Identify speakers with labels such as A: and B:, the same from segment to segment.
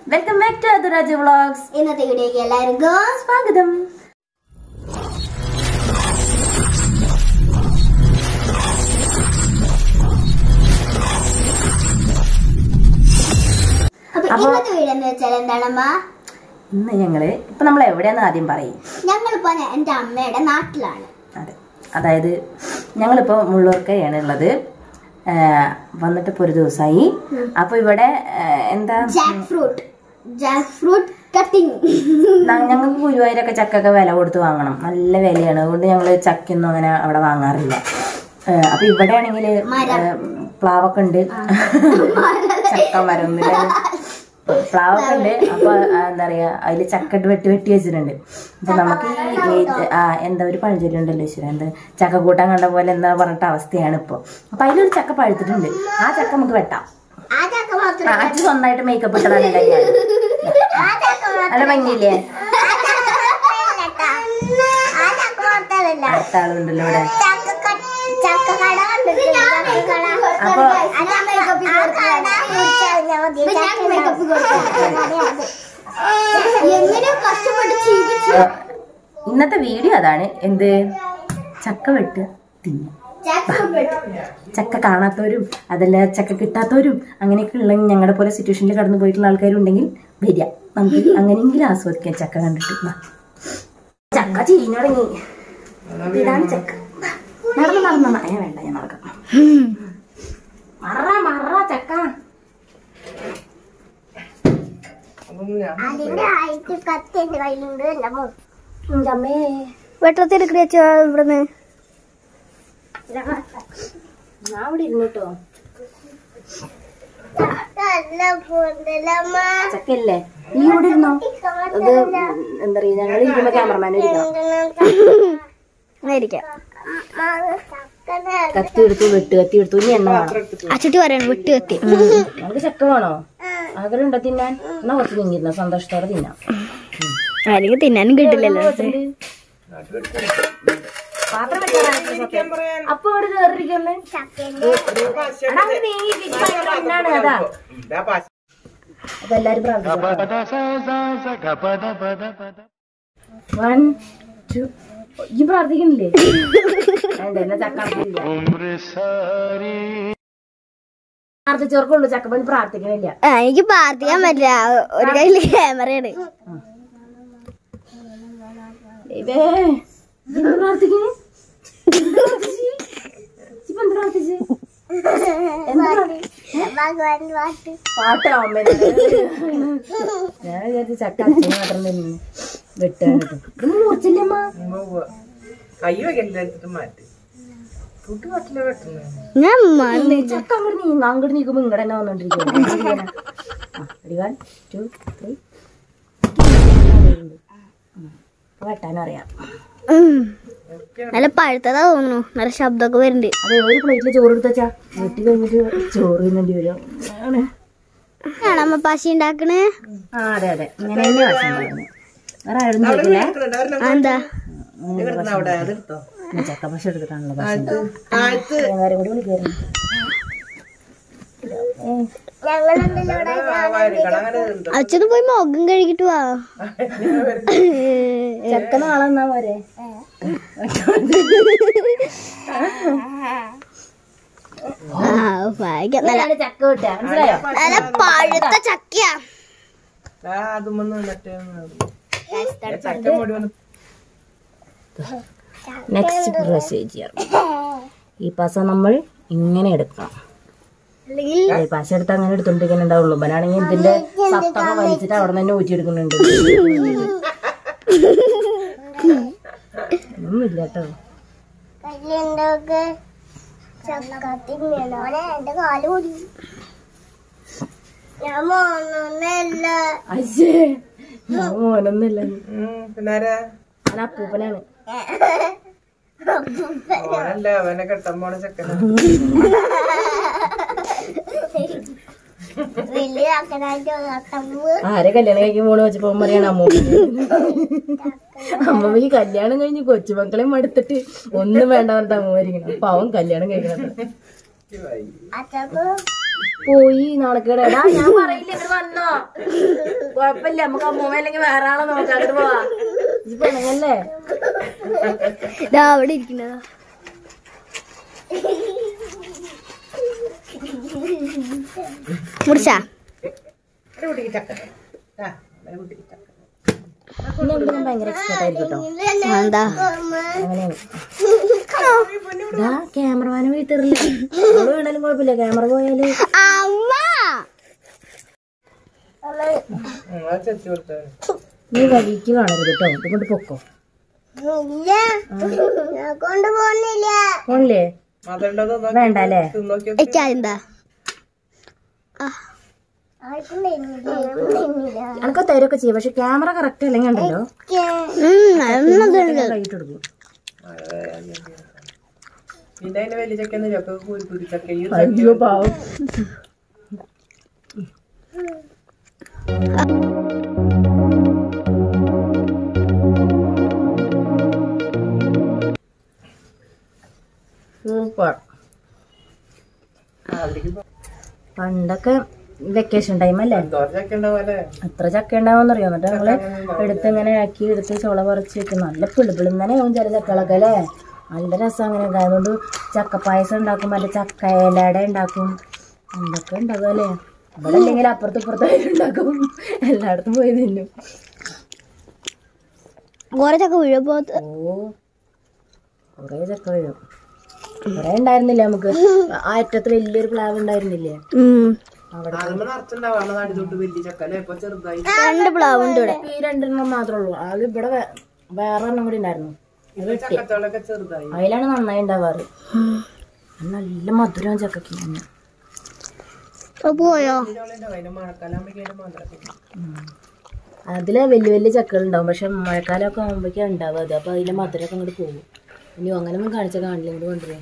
A: Welcome back to Athuraj vlogs
B: ഇന്നത്തെ വീഡിയോക്ക് എല്ലാവർക്കും
A: സ്വാഗതം
B: അപ്പൊ
A: അപ്പൊ-
B: ഇന്നത്തെ വീഡിയോ എന്ന് വെച്ചാൽ എന്താണമ്മ
A: ഇന്ന് ഞങ്ങള് ഇപ്പൊ നമ്മൾ എവിടെയാന്ന് ആദ്യം പറയും
B: ഞങ്ങളിപ്പോ എന്റെ അമ്മയുടെ നാട്ടിലാണ്
A: അതെ അതായത് ഞങ്ങളിപ്പോ മുള്ളൂർക്കയാണ് ഉള്ളത് ആ, വന്നിട്ട് ഇപ്പൊ ഒരു ദിവസമായി അപ്പൊ ഇവിടെ ആ, എന്താ
B: jackfruit jackfruit cutting
A: ന- ഞങ്ങൾക്ക് ഗുരുവായൂരൊക്കെ ചക്കൊക്കെ വില കൊടുത്ത് വാങ്ങണം നല്ല വിലയാണ് അതുകൊണ്ട് ഞങ്ങൾ ചക്കൊന്നും അങ്ങനെ അവിടെ വാങ്ങാറില്ല ആ, അപ്പൊ ഇവിടെ ആണെങ്കിൽ പ്ലാവൊക്കെ ഉണ്ട് ചക്ക മരം ഒന്നുമില്ല പ്ലാവൊക്കെ ഉണ്ട് അപ്പൊ ആ, എന്താ പറയാ അതില് ചക്കട്ട് വെട്ടി വെട്ടി വെച്ചിട്ടുണ്ട് അപ്പൊ നമുക്ക് ഈ ഈ- ആ എന്താ ഒരു പഴഞ്ചൊല്ലുണ്ടല്ലോ ഈശ്വര എന്താ ചക്ക കൂട്ടാൻ കണ്ട പോലെ എന്താ പറഞ്ഞിട്ട് അവസ്ഥയാണ് ഇപ്പൊ അപ്പൊ അതിലൊരു ചക്ക പഴുത്തിട്ടുണ്ട് ആ ചക്ക നമുക്ക് വെട്ടാം
B: ആ ചക്ക മാത്രം
A: ആ, അച്ഛൻ സ്വന്തമായിട്ട് മേക്കപ്പ് ഇട്ടതാണ് ഞാൻ
B: ആ ചക്ക മാത്രം
A: നല്ല ഭംഗിയില്ലേ
B: ആ ചക്ക മാത്രമല്ല
A: അടുത്ത ആളുണ്ടല്ലോ ഇവിടെ
B: ചക്ക ക- ചക്ക കട കണ്ടിട്ടുണ്ട്. ചക്ക കട.
A: അപ്പൊ
B: ആ കട കുടിച്ചാൽ മതി. എങ്ങനെ കഷ്ടപ്പെട്ട് ജീവിച്ചു
A: ആ, ഇന്നത്തെ വീഡിയോ അതാണ് എന്ത് ചക്ക വെട്ട് തിന്നു ചക്ക കാണാത്തവരും അതല്ല ചക്ക കിട്ടാത്തവരും അങ്ങനെയൊക്കെ ഉള്ള ഞങ്ങളുടെ പോലെ സിറ്റുവേഷനിൽ കടന്നു പോയിട്ടുള്ള ആൾക്കാരുണ്ടെങ്കിൽ വരിക നമുക്ക് അങ്ങനെയെങ്കിലും ആസ്വദിക്കാം ചക്ക കണ്ടിട്ട് വാ. ചക്ക ചീഞ്ഞു തുടങ്ങി ഇതാണ് ചക്ക നടന്ന് നടന്ന് നടന്ന്. ഏ വേണ്ട ഞാൻ നടക്കാം മറ മറ ചക്ക
B: അതിന്റെ ഹൈറ്റ് കത്തി എന്റെ കയ്യിലുണ്ട് എന്റെ മോ
A: എൻ്റെ അമ്മേ
B: വെട്ടത്തിൽ വെച്ച ഇവിടുന്ന്
A: ഞാൻ ഇവിടെ ഇരുന്നു കേട്ടോ ചക്കല്ലേ നീ ഇവിടെ ഇരുന്നോ അത് എന്താ പറയാ ഞങ്ങൾ ഇരിക്കുമ്പോ ക്യാമറമാൻ ഇരിക്കണം കത്തി എടുത്തു വെട്ട് കത്തി എടുത്തു ഇനി എണ്ണ വേണം
B: അച്ചിട്ട് പറയണം വിട്ട് കത്തി
A: നമുക്ക് ചക്ക വേണോ ആഗ്രഹം ഉണ്ടോ തിന്നാൻ എന്നാ കുറച്ച് തിങ്ങിരുന്ന സന്തോഷത്തോടെ തിന്നാം
B: അല്ലെങ്കിൽ തിന്നാനും കിട്ടില്ലല്ലോ
A: പാത്രം വെക്കാനാണ് അപ്പൊ അവിടെ കയറിയിരിക്കുന്നേ എടാ, അങ്ങ് നീങ്ങി ഇരിക്ക്. ഭയങ്കര എണ്ണാണ് അതാ അപ്പൊ എല്ലാരും വൺ ടു ഈ പ്രാർത്ഥിക്കുന്നില്ലേ വേണ്ട എന്നാ ചക്ക അർത്ഥില്ല പ്രാർത്ഥിച്ചവർക്കുള്ളൂ ചക്കപ്പണി പ്രാർത്ഥിക്കണില്ല
B: എനിക്ക് പ്രാർത്ഥിക്കാൻ പറ്റില്ല ഒരു കയ്യില് ക്യാമറയാണ്
A: ദൈവേ, ഇതെന്ത് പ്രാർത്ഥിക്കണേ? ഇപ്പൊ എന്ത് പ്രാർത്ഥിച്ച്? എന്ത് പ്രാർത്ഥി- പാട്ടോ അമ്മേനെ ഞാൻ വിചാരിച്ചു ചക്ക അച്ഛന് മാത്രം തന്നെ വെട്ടാനിട്ട് ഇത് മുറിച്ചില്ലമ്മ
C: കൈ വെക്കണ്ട എടുത്തിട്ട് മാറ്റി കൂട്ടി പറ്റില്ല വെട്ടുന്നത്
B: ഞാൻ മറന്നു
A: ചക്ക അങ്ങോട്ട് നീങ്ങ അങ്ങോട്ട് നീക്കുമ്പോ ഇങ്ങടെ തന്നെ വന്നോണ്ടിരിക്കും ടു ത്രീ വെട്ടാനറിയാം
B: ഉം. നല്ല പഴുത്തതാ തോന്നുന്നു നല്ല ശബ്ദമൊക്കെ വരുന്നുണ്ട്
A: അതെ ഒരു പ്ലേറ്റിൽ ചോറ് എടുത്ത് വെച്ചാ വെട്ടി കഴിഞ്ഞിട്ട് ചോറ് തിന്നേണ്ടി വരും ആണ്.
B: ആണോ അമ്മ പശി ഉണ്ടാക്കണേ
A: ആ അതെ അതെ ഇങ്ങനെ തന്നെ ഭക്ഷണം ഉണ്ടാക്കുന്നത്. വേറെ ആരും ചോദിക്കില്ല
B: ആ, എന്താ
C: അവിടെ അതെടുത്തോ
A: ചക്ക പശ എടുത്തിട്ടാണല്ലോ ഭക്ഷണം
C: ആഴ്ത്ത്
A: വേറെ കൂടി വിളിക്കായിരുന്നു
C: വയറിക്കണം അങ്ങനെ ഉണ്ട്
B: അച്ഛന് പോയി മുഖം കഴുകിട്ട് വാ
A: ചക്ക നാളെ എന്നാ പോരെ
B: ആ, ഭാഗ്യം. നല്ല
A: ഇതാണ് ചക്ക കിട്ടുക മനസ്സിലായോ
B: നല്ല പഴുത്ത ചക്കയാ
C: ആ അതുമൊന്നും മറ്റേ ചക്ക മുടി വന്ന്
A: നെക്സ്റ്റ് പ്രൊസീജിയർ ഈ പസ നമ്മൾ ഇങ്ങനെ എടുക്കണം
B: അല്ലെങ്കിൽ
A: ഈ പശ എടുത്ത് അങ്ങനെ എടുത്തോണ്ടിരിക്കാൻ ഉണ്ടാവുള്ളൂ ഇവനാണെങ്കിൽ ഇതിന്റെ സത്തൊക്കെ വലിച്ചിട്ട് അവിടെ തന്നെ ഊറ്റിയെടുക്കുന്നുണ്ട് ഒന്നുമില്ല കേട്ടോ
B: എന്റെ കാല് കൂടി ഞാൻ മോനൊന്നല്ല
A: അയ്യേ ഞാൻ മോനൊന്നുമില്ല
C: ഉം, പിന്നാരാ
A: ഞാൻ അപ്പൂപ്പനാണ്
C: ഓനല്ല അവനെ കെട്ടാൻ പോണ ചെക്കന
B: വലിയ ചക്കനായിട്ട് തമ്പ്
A: ആരെ കല്യാണം കഴിക്കാൻ പോണ വെച്ചപ്പോ പറയാണ് അമ്മൂമ്മ അമ്മമ്മ ഈ കല്യാണം കഴിഞ്ഞ് കൊച്ചുമക്കളെ മടുത്തിട്ട് ഒന്നും വേണ്ട പറഞ്ഞിട്ട് അമ്മ ഇരിക്കണം അപ്പൊ അവൻ കല്യാണം കഴിക്കണം
B: അച്ചപ്പോ
A: പോയി നാളേക്കേടെ എടാ ഞാൻ പറയില്ല ഇങ്ങോട്ട് വന്നോ കുഴപ്പമില്ല നമുക്ക് അമ്മൂമ്മ അല്ലെങ്കിൽ വേറെ ആളെ നോക്കാം അങ്ങോട്ട് പോവാ ഇത് പെണ്ണല്ലേ
B: ഇതാ അവിടെ ഇരിക്കുന്നതാ മുറിച്ചാ
C: ഒരു കുട്ടിക്ക് ചക്ക ആ ഒരു കുട്ടിക്ക് ചക്ക
A: പിന്നെ ഇവിടെ ഞാൻ ഭയങ്കര എക്സ്പെർട്ട് ആയിരിക്കും കേട്ടോ
B: എന്താ
A: അങ്ങനെയാണ് ഇതാ ക്യാമറമാനെ വീട്ടിറില്ല നമ്മള് വീണാലും കുഴപ്പമില്ല ക്യാമറ പോയാല്
B: അമ്മ
C: ഉം, അത് ചെത്തി കൊടുത്തത്
A: നീ വഴിക്ക് കാണരുത് കേട്ടോ ഇതുകൊണ്ട് പൊക്കോ
B: കൊണ്ടുപോകുന്നില്ല
A: പോണില്ലേ
C: മധുരണ്ടോ
A: വേണ്ട അല്ലേ
C: തിന്നോക്കി
B: എന്താ
A: അനക്ക് തരൊക്കെ ചെയ്യും പക്ഷെ ക്യാമറ കറക്റ്റ് അല്ലെങ്കിൽ ഉണ്ടല്ലോ കൈയിട്ട് കൊടുക്കും
C: പിന്നെ അതിന്റെ വലിയ ചക്ക ചക്ക കൂരി കൂരി ചക്ക ഈ ഒരു
A: അയ്യോ പാവം സൂപ്പർ
C: ചക്ക അവിടേക്ക് പോ.
A: പണ്ടൊക്കെ വെക്കേഷൻ ടൈം അല്ലേ
C: എന്തോരം ചക്ക ഉണ്ടാവുമല്ലേ
A: എത്ര ചക്ക ഉണ്ടാവുമെന്ന് അറിയോ എന്നിട്ട് ഞങ്ങള് എടുത്ത് ഇങ്ങനെ ആക്കി എടുത്ത് ചുള പറിച്ച് വെക്കും നല്ല പിളിപിളിന്നനെ ആവും ചില ചക്കളൊക്കെ അല്ലേ നല്ല രസം അങ്ങനെ ഒക്കെ അതുകൊണ്ട് ചക്കപ്പായസം ഉണ്ടാക്കും മറ്റേ ചക്ക ഇലയുടെ ഉണ്ടാക്കും എന്തൊക്കെ ഉണ്ടാവും അല്ലേ ഇവിടെ അല്ലെങ്കിൽ അപ്പുറത്ത് ഇപ്പുറത്ത് ഉണ്ടാക്കും എല്ലായിടത്തും പോയി തിന്നും
B: കൊറേ ചക്ക വീഴപ്പോ
A: ഓ കുറേ ചക്ക വീഴും കുറേ ഉണ്ടായിരുന്നില്ലേ നമുക്ക് ആ അറ്റത്ത് വലിയൊരു പ്ലാവ് ഉണ്ടായിരുന്നില്ലേ അവിടെ
C: അതുമ്പോ നിറച്ചുണ്ടാവാണ് നാടി തൊട്ട് വലിയ ചക്ക അല്ലേ ഇപ്പൊ ചെറുതായി
B: രണ്ട് പ്ലാവ് ഉണ്ട് ഇവിടെ
A: ഈ രണ്ടെണ്ണം മാത്രമേ ഉള്ളൂ അത് ഇവിടെ വേ- വേറെ എണ്ണം കൂടി ഉണ്ടായിരുന്നു അത് വെട്ടി
C: ചക്കത്തോളൊക്കെ ചെറുതായി
A: അതിലാണ് നന്നായി ഉണ്ടാവാറ് അത് നല്ല മധുരം ചക്കക്ക് തന്നെ.
B: ഓ, പോയോ
C: ഇതിന്റെ അതിന്റെ മഴക്കാലം ആകുമ്പോഴേക്കും മധുരം
A: അതില് വലിയ വലിയ ചക്കകൾ ഉണ്ടാവും പക്ഷെ മഴക്കാലമൊക്കെ ആകുമ്പോഴേക്കും ഉണ്ടാവുക അത് അപ്പൊ അതിലെ മധുരമൊക്കെ അങ്ങോട്ട് പോകും ഇനി അങ്ങനെ ഒന്നും കാണിച്ച കാണില്ല ഇങ്ങോട്ട് കൊണ്ടുവരും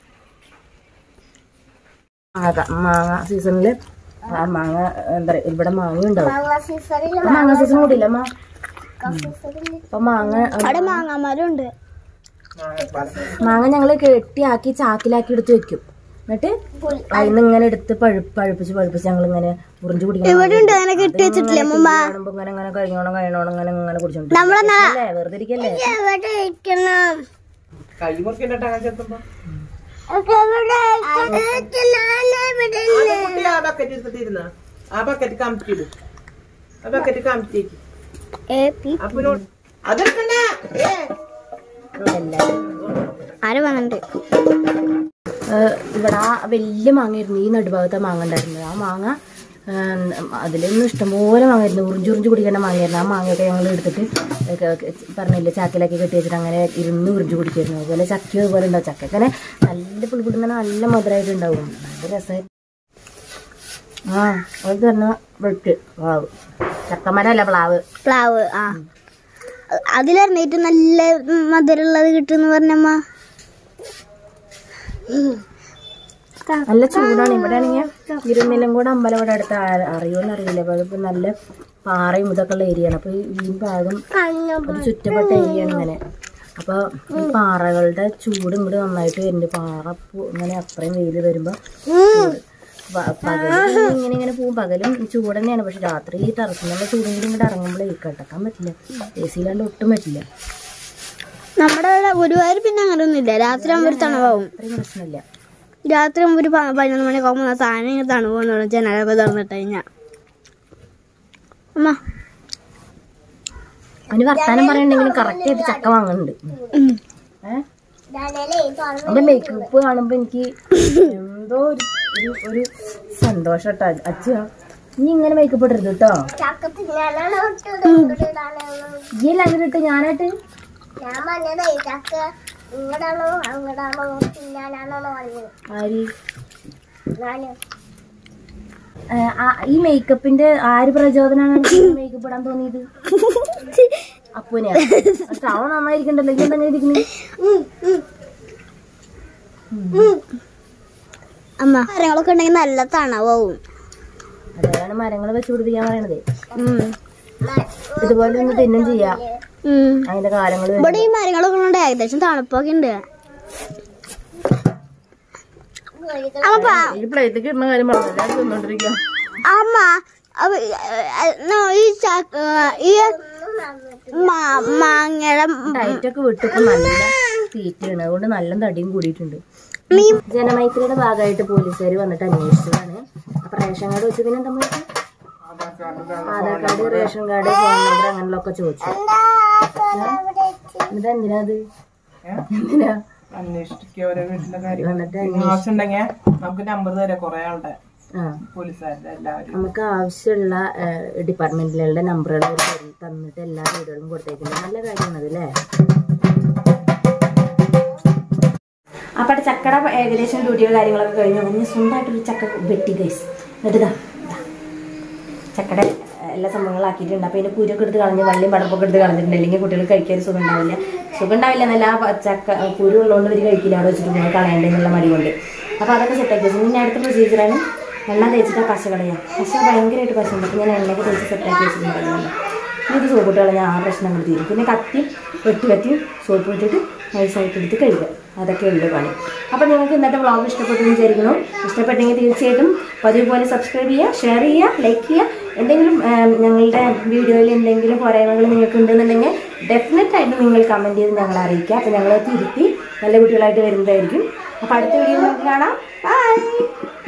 A: മാങ്ങ മാങ്ങ സീസണില് ആ മാങ്ങ എന്താ പറയാ ഇവിടെ മാങ്ങ ഉണ്ടാവും ഇപ്പൊ മാങ്ങ സീസൺ കൂടിയില്ല അമ്മ അപ്പൊ മാങ്ങ
B: അവിടെ മാങ്ങാമരം ഉണ്ട്
A: മാങ്ങ ഞങ്ങള് കെട്ടിയാക്കി ചാക്കിലാക്കി എടുത്ത് വെക്കും എന്നിട്ട് അതിന്ന് ഇങ്ങനെ എടുത്ത് പഴുപ്പ് പഴുപ്പിച്ച് പഴുപ്പിച്ച് ഞങ്ങൾ ഇങ്ങനെ ഉറിഞ്ചു കുടിക്കണം
B: ഇവിടെ ഉണ്ട് അങ്ങനെ കെട്ടി വെച്ചിട്ടില്ലേ അമ്മ
A: കാണുമ്പോ ഇങ്ങനെ ഇങ്ങനെ കഴിഞ്ഞോണം കഴിയണോണം ഇങ്ങനെ ഇങ്ങനെ കുടിച്ചോണ്ടിരിക്കല്ലേ വെറുതെ ഇരിക്കല്ലേ
B: എവിടെ ഇരിക്കണം
C: കൈ മുറിക്കണ്ട അങ്ങനെ ചെത്തുമ്പോ
B: ഇവിടെ
C: കുട്ടി ആ ബക്കറ്റ് എടുത്തിട്ട് ഇരുന്ന ആ ബക്കറ്റ് കമിറ്റിയിട് ആ ബക്കറ്റ് കമിറ്റിയേക്ക് അപ്പൊ അതെടുക്കണ്ട ഏ
B: ആര് വന്നിട്ടുണ്ട്
A: ഏഹ് ഇവിടെ ആ വലിയ മാങ്ങയായിരുന്നു ഈ നടുഭാഗത്തെ മാങ്ങ ഉണ്ടായിരുന്നത് ആ മാങ്ങ ഏഹ് അതിലൊന്നും ഇഷ്ടംപോലെ മാങ്ങയായിരുന്നു ഉറിഞ്ചു ഉറിഞ്ചു കുടിക്കേണ്ട മാങ്ങയായിരുന്നു ആ മാങ്ങയൊക്കെ ഞങ്ങൾ എടുത്തിട്ട് ഒക്കെ ഒക്കെ പറഞ്ഞില്ലേ ചാക്കിലാക്കി കെട്ടി വെച്ചിട്ട് അങ്ങനെ ഇരുന്ന് ഉറിഞ്ചു കുടിക്കായിരുന്നു അതുപോലെ ചക്ക അതുപോലെ ഉണ്ടാവും ചക്ക അങ്ങനെ നല്ല പുളിപിടുന്ന നല്ല മധുരമായിട്ട് ഉണ്ടാവും നല്ല രസമായിട്ട് ആ അത് തന്നെ വെട്ട് പ്ലാവ് ചക്കമരല്ല പ്ലാവ്
B: പ്ലാവ് ആ അതിലിറങ്ങിയിട്ട് നല്ല മധുരമുള്ളത് കിട്ടുമെന്ന് പറഞ്ഞമ്മ
A: നല്ല ചൂടാണ് ഇവിടെ ആണെങ്കിൽ ഇരുന്നിലും കൂടെ അമ്പലം ഇവിടെ അടുത്ത് ആ- അറിയുമെന്ന് അറിയില്ല അപ്പൊ അതിപ്പോ നല്ല പാറയും ഇതൊക്കെ ഉള്ള ഏരിയയാണ് അപ്പൊ ഈ- ഈ ഭാഗം ഒരു ചുറ്റപ്പെട്ട ഏരിയയാണ് ഇങ്ങനെ അപ്പൊ ഈ പാറകളുടെ ചൂട് ഇങ്ങോട്ട് നന്നായിട്ട് വരുന്നുണ്ട് പാറ പു- ഇങ്ങനെ അത്രയും വെയിൽ വരുമ്പോ ചൂട്. പ- പകലും ഇങ്ങനെ ഇങ്ങനെ പോകും പകലും ചൂട് തന്നെയാണ് പക്ഷെ രാത്രി ഈ ടെറസിനുള്ള ചൂടും കൂടി ഇങ്ങോട്ട് ഇറങ്ങുമ്പോഴേ കിടക്കാൻ പറ്റില്ല എ സിയിലാണ്ട് ഒട്ടും പറ്റില്ല
B: നമ്മുടെ ഇവിടെ ഗുരുവായൂർ പിന്നെ അങ്ങനെ ഒന്നുമില്ല രാത്രി ആകുമ്പോൾ ഒരു തണുപ്പാവും
A: അത്രയും പ്രശ്നമില്ല
B: രാത്രി ആകുമ്പോൾ ഒരു പ- പതിനൊന്ന് മണിയൊക്കെ ആകുമ്പോൾ സാധനം ഇങ്ങനെ തണുപ്പ് വന്നോളും ജനലൊക്കെ തുറന്നിട്ട് കഴിഞ്ഞാൽ അമ്മ
A: അവന് വർത്താനം പറയണ്ടെങ്കിലും കറക്റ്റ് ആയിട്ട് ചക്ക വാങ്ങുന്നുണ്ട്
B: ഉം.
A: ഏഹ് എന്റെ മേക്കപ്പ് കാണുമ്പോ എനിക്ക് എന്തോ ഒരു ഒരു- ഒരു സന്തോഷം കേട്ടോ അച്ഛ ഇനി ഇങ്ങനെ മേക്കപ്പ് ഇടരുത് കേട്ടോ ഈ എല്ലാം അങ്ങനെ ഇട്ട് ഞാനായിട്ട് ആര് ഏ, ആ- ഈ മേക്കപ്പിന്റെ ആര് പ്രചോദനാണ് മേക്കപ്പ് ഇടാൻ തോന്നിയത് അപ്പൂനെ പക്ഷെ അവൻ നന്നായിരിക്കണ്ടല്ലോ ഈ എന്താ ഇരിക്കണേ
B: അമ്മ കാര്യങ്ങളൊക്കെ ഉണ്ടെങ്കിൽ നല്ല തണവാവും
A: അതാണ് മരങ്ങൾ വെച്ച് പിടിപ്പിക്കാൻ പറയണത്
B: ഉം.
A: ഇതുപോലെ ഒന്ന് തിന്നും ചെയ്യാം
B: ഉം.
A: അതിന്റെ കാലങ്ങൾ
B: ഇവിടെ ഈ മരങ്ങളൊക്കെ ഉണ്ട് ഏകദേശം തണുപ്പൊക്കെ ഉണ്ട് അമ്മ
A: ഈ പ്ലേറ്റിൽ ഇടുന്ന കാര്യം പറഞ്ഞില്ല അത് തിന്നോണ്ടിരിക്കാം
B: അമ്മ അവ- ഏ, നോ, ഈ ചക്ക ഈ മാ- മാങ്ങയുടെ
A: ഡയറ്റൊക്കെ വിട്ടിട്ട് നല്ല തീറ്റയാണ് അതുകൊണ്ട് നല്ല തടിയും കൂടിയിട്ടുണ്ട്
B: മീ
A: ജനമൈത്രിയുടെ ഭാഗമായിട്ട് പോലീസുകാർ വന്നിട്ട് അന്വേഷിച്ചതാണ് അപ്പൊ റേഷൻ കാർഡ് വെച്ച് പിന്നെ എന്താ വിളിച്ചത്? Aadhaar card ration card phone number അങ്ങനെയുള്ളതൊക്കെ ചോദിച്ചു ഇത് എന്തിനാ അത് എന്തിനാ
C: അന്വേഷിക്കുക ഓരോ വീട്ടിലെ കാര്യം
A: വന്നിട്ട്
C: ആവശ്യമുണ്ടെങ്കിൽ നമുക്ക് നമ്പർ തരാം കുറെ ആളുടെ
A: ആ
C: പോലീസുകാരുടെ എല്ലാവരും
A: നമുക്ക് ആവശ്യമുള്ള ഡിപ്പാർട്ട്മെന്റിലുള്ള നമ്പറുകൾ അവർ തരും തന്നിട്ട് എല്ലാ വീടുകളും കൊടുത്തേക്കുന്നത് നല്ല കാര്യമാണത് അല്ലേ അപ്പോൾ ചക്കട ഏകദേശം ഡ്യൂട്ടിയോ കാര്യങ്ങളൊക്കെ കഴിഞ്ഞു ഇനി സ്വന്തമായിട്ടൊരു ചക്ക വെട്ടി ഗൈസ് എന്നിട്ട് ഇതാ ഇതാ. ചക്കട ഏഹ്, എല്ലാ സംഭവങ്ങളും ആക്കിയിട്ടുണ്ട് അപ്പോൾ ഇതിൻ്റെ കുരുക്കെ എടുത്ത് കളഞ്ഞ് വള്ളിയും പടപ്പൊക്കെ എടുത്ത് കളഞ്ഞിട്ടുണ്ട് അല്ലെങ്കിൽ കുട്ടികൾ കഴിക്കാൻ സുഖം ഉണ്ടാവില്ല സുഖം ഉണ്ടാവില്ല എന്നല്ല ആ പ- ചക്ക കുരു ഉള്ളതുകൊണ്ട് ഇവർ കഴിക്കില്ല അവിടെ വെച്ചിട്ട് പോയി കളയണ്ടെന്നുള്ള മടി കൊണ്ട് അപ്പോൾ അതൊക്കെ സെറ്റാക്കി വെച്ചു ഇനി അടുത്ത പ്രൊസീജിയറാണ് എണ്ണ തേച്ചിട്ട് പശ കളയാം പശ ഭയങ്കരമായിട്ട് പശയുണ്ട് അപ്പോൾ ഞാൻ എണ്ണയൊക്കെ തേച്ച് സെറ്റാക്കി വെച്ചിട്ടുണ്ടായിരുന്നു ഇനി ഇത് സോപ്പിട്ട് കളഞ്ഞാൽ ആ പ്രശ്നങ്ങൾ തീരും പിന്നെ കത്തി വെട്ടി വെട്ടി സോപ്പ് ഇട്ടിട്ട് നൈസായിട്ട് എടുത്ത് കഴുകുക അതൊക്കെ ഉള്ളു പണി അപ്പോൾ നിങ്ങൾക്ക് ഇന്നത്തെ വ്ളോഗ് ഇഷ്ടപ്പെട്ടു എന്ന് വിചാരിക്കുന്നു ഇഷ്ടപ്പെട്ടെങ്കിൽ തീർച്ചയായിട്ടും പതിവ് പോലെ സബ്സ്ക്രൈബ് ചെയ്യുക ഷെയർ ചെയ്യുക ലൈക്ക് ചെയ്യുക എന്തെങ്കിലും ഏം, ഞങ്ങളുടെ വീഡിയോയിൽ എന്തെങ്കിലും പോരായ്മകൾ നിങ്ങൾക്ക് ഉണ്ടെന്നുണ്ടെങ്കിൽ ഡെഫിനറ്റ് ആയിട്ട് നിങ്ങൾ കമൻറ്റ് ചെയ്ത് ഞങ്ങളെ അറിയിക്കുക അപ്പോൾ ഞങ്ങൾ തിരുത്തി നല്ല കുട്ടികളായിട്ട് വരുന്നതായിരിക്കും അപ്പോൾ അടുത്ത വീഡിയോ നമുക്ക് കാണാം ബൈ